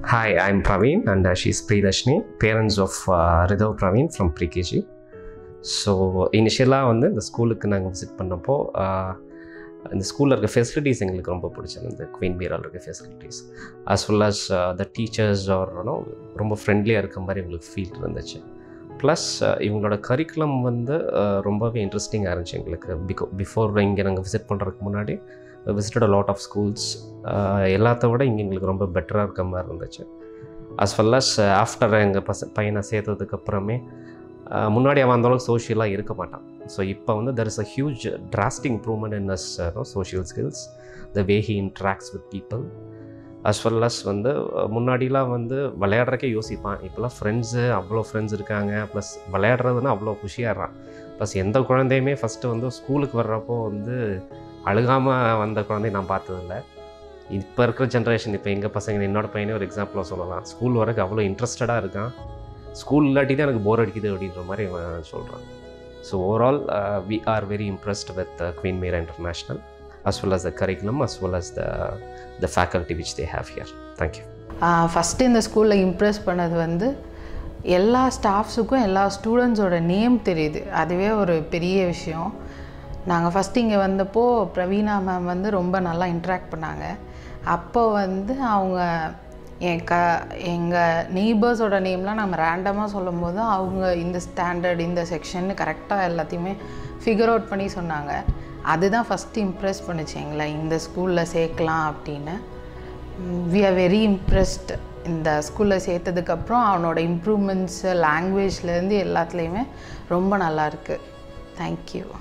Hi, I'm Praveen and uh, she's Priyadashni, parents of uh, Ridhav Praveen from PreKG. So இனிஷியலாக வந்து இந்த ஸ்கூலுக்கு நாங்கள் விசிட் பண்ணப்போ ஆஹ், இந்த ஸ்கூலில் இருக்க ஃபெசிலிட்டிஸ் எங்களுக்கு ரொம்ப பிடிச்சிருந்தது குவீன் பீரால் இருக்க facilities as well as the teachers are ரொம்ப ஃப்ரெண்ட்லியாக இருக்க மாதிரி எங்களுக்கு ஃபீல் இருந்துச்சு ப்ளஸ் இவங்களோட கரிக்குலம் வந்து ஆஹ், ரொம்பவே இன்ட்ரெஸ்டிங்காக இருந்துச்சு எங்களுக்கு பிகோ பிஃபோர் இங்கே நாங்கள் விசிட் பண்ணுறதுக்கு முன்னாடி visited a lot of schools எல்லாத்த விட இங்கே எங்களுக்கு ரொம்ப பெட்டராக இருக்க மாதிரி இருந்துச்சு as well as ஆஃப்டர் எங்கள் பச பையனை சேர்த்ததுக்கு அப்புறமே ஆஹ், முன்னாடி அவன் அந்த அளவுக்கு சோஷியலாக இருக்க மாட்டான் ஸோ இப்போ வந்து there is a huge drastic improvement in his social skills the way he interacts with people as well as வந்து அஹ், முன்னாடிலாம் வந்து விளையாடுறக்கே யோசிப்பான் இப்போலாம் ஃப்ரெண்ட்ஸு அவ்வளோ ஃப்ரெண்ட்ஸ் இருக்காங்க ப்ளஸ் விளையாடுறதுன்னா அவ்வளோ குஷியாகிறான் ப்ளஸ் எந்த குழந்தையுமே ஃபஸ்ட்டு வந்து ஸ்கூலுக்கு வர்றப்போ வந்து அழுகாமல் வந்த குழந்தைய நான் பார்த்ததில்ல இப்போ இருக்கிற ஜென்ரேஷன் இப்போ எங்கள் பசங்க என்னோட பையனே ஒரு எக்ஸாம்பிளாக சொல்லலாம் ஸ்கூல் வரக்கு அவ்வளோ இன்ட்ரெஸ்டடாக இருக்கான் ஸ்கூல் இல்லாட்டி தான் எனக்கு போர் அடிக்குது அப்படின்ற மாதிரி அவன் சொல்கிறான் so overall we are very impressed with queen Meera international as well as the curriculum as well as the the faculty which they have here thank you first இந்த ஸ்கூலில் இம்ப்ரெஸ் பண்ணது வந்து எல்லா ஸ்டாஃப்ஸுக்கும் எல்லா ஸ்டூடெண்ட்ஸோட நேம் தெரியுது அதுவே ஒரு பெரிய விஷயம் நாங்கள் ஃபஸ்ட்டு இங்கே வந்தப்போ பிரவீனா மேம் வந்து ரொம்ப நல்லா இன்ட்ராக்ட் பண்ணாங்க அப்போ வந்து அவங்க என் க எங்கள் நெய்பர்ஸோட நேம்லாம் நம்ம ரேண்டமாக சொல்லும் போது அவங்க இந்த ஸ்டாண்டர்ட் இந்த செக்ஷன் கரெக்டாக எல்லாத்தையுமே ஃபிகர் அவுட் பண்ணி சொன்னாங்க அதுதான் ஃபஸ்ட்டு இம்ப்ரெஸ் பண்ணுச்சு எங்களை இந்த ஸ்கூலில் சேர்க்கலாம் அப்படின்னு வி ஆர் வெரி இம்ப்ரெஸ்ட் இந்த ஸ்கூலில் சேர்த்ததுக்கப்புறம் அவனோட இம்ப்ரூவ்மெண்ட்ஸு லாங்குவேஜ்லேருந்து எல்லாத்துலேயுமே ரொம்ப நல்லா இருக்குது தேங்க்யூ